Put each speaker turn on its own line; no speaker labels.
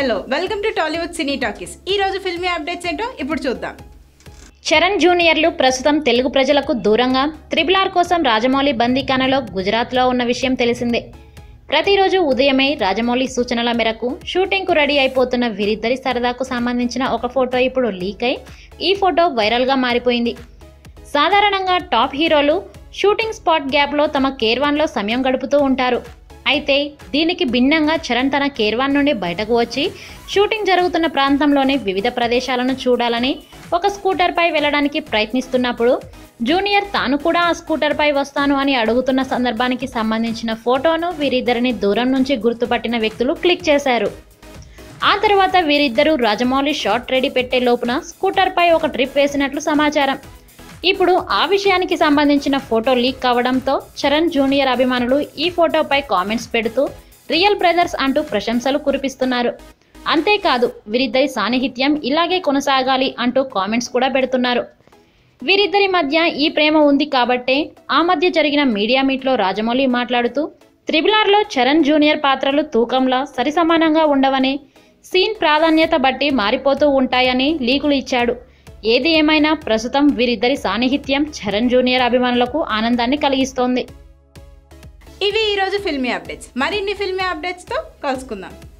hello welcome to Tollywood cine talkies ఈ రోజు filmy updates ఏంటో ఇప్పుడు చూద్దాం
చరణ్ జూనియర్లు ప్రస్తుతం తెలుగు ప్రజలకు దూరంగా త్రిబుల్ ఆర్ కోసం రాజమౌళి బందీఖానలో గుజరాత్లో ఉన్న విషయం తెలిసిందే ప్రతిరోజు ఉదయమే రాజమౌళి సూచనల మేరకు షూటింగ్కు రెడీ అయిపోతున్న వీరిద్దరి సరదాకు సంబంధించిన ఒక ఫోటో ఇప్పుడు లీక్ అయి ఈ ఫోటో వైరల్గా మారిపోయింది సాధారణంగా టాప్ హీరోలు షూటింగ్ స్పాట్ గ్యాప్లో తమ కేర్వాన్లో సమయం గడుపుతూ ఉంటారు అయితే దీనికి భిన్నంగా చరణ్ తన కేర్వాన్ నుండి బయటకు వచ్చి షూటింగ్ జరుగుతున్న ప్రాంతంలోని వివిధ ప్రదేశాలను చూడాలని ఒక స్కూటర్పై వెళ్ళడానికి ప్రయత్నిస్తున్నప్పుడు జూనియర్ తాను కూడా ఆ స్కూటర్పై వస్తాను అని అడుగుతున్న సందర్భానికి సంబంధించిన ఫోటోను వీరిద్దరిని దూరం నుంచి గుర్తుపట్టిన వ్యక్తులు క్లిక్ చేశారు ఆ తర్వాత వీరిద్దరూ రాజమౌళి షాట్ రెడీ పెట్టే లోపున స్కూటర్పై ఒక ట్రిప్ వేసినట్లు సమాచారం ఇప్పుడు ఆ విషయానికి సంబంధించిన ఫోటో లీక్ కావడంతో చరణ్ జూనియర్ అభిమానులు ఈ ఫోటోపై కామెంట్స్ పెడుతూ రియల్ బ్రదర్స్ అంటూ ప్రశంసలు కురిపిస్తున్నారు అంతేకాదు వీరిద్దరి సాన్నిహిత్యం ఇలాగే కొనసాగాలి అంటూ కామెంట్స్ కూడా పెడుతున్నారు వీరిద్దరి మధ్య ఈ ప్రేమ ఉంది కాబట్టే ఆ మధ్య జరిగిన మీడియా మీట్లో రాజమౌళి మాట్లాడుతూ త్రిబుల్ ఆర్లో చరణ్ జూనియర్ పాత్రలు తూకంలా సరిసమానంగా ఉండవని సీన్ ప్రాధాన్యత బట్టి మారిపోతూ ఉంటాయని లీకులు ఇచ్చాడు ఏది ఏమైనా ప్రస్తుతం వీరిద్దరి సాన్నిహిత్యం చరణ్ జూనియర్ అభిమానులకు ఆనందాన్ని కలిగిస్తోంది
ఇవి ఈ రోజు ఫిల్మీ అప్డేట్స్ మరిన్ని ఫిల్మీ అప్డేట్స్తో కలుసుకుందాం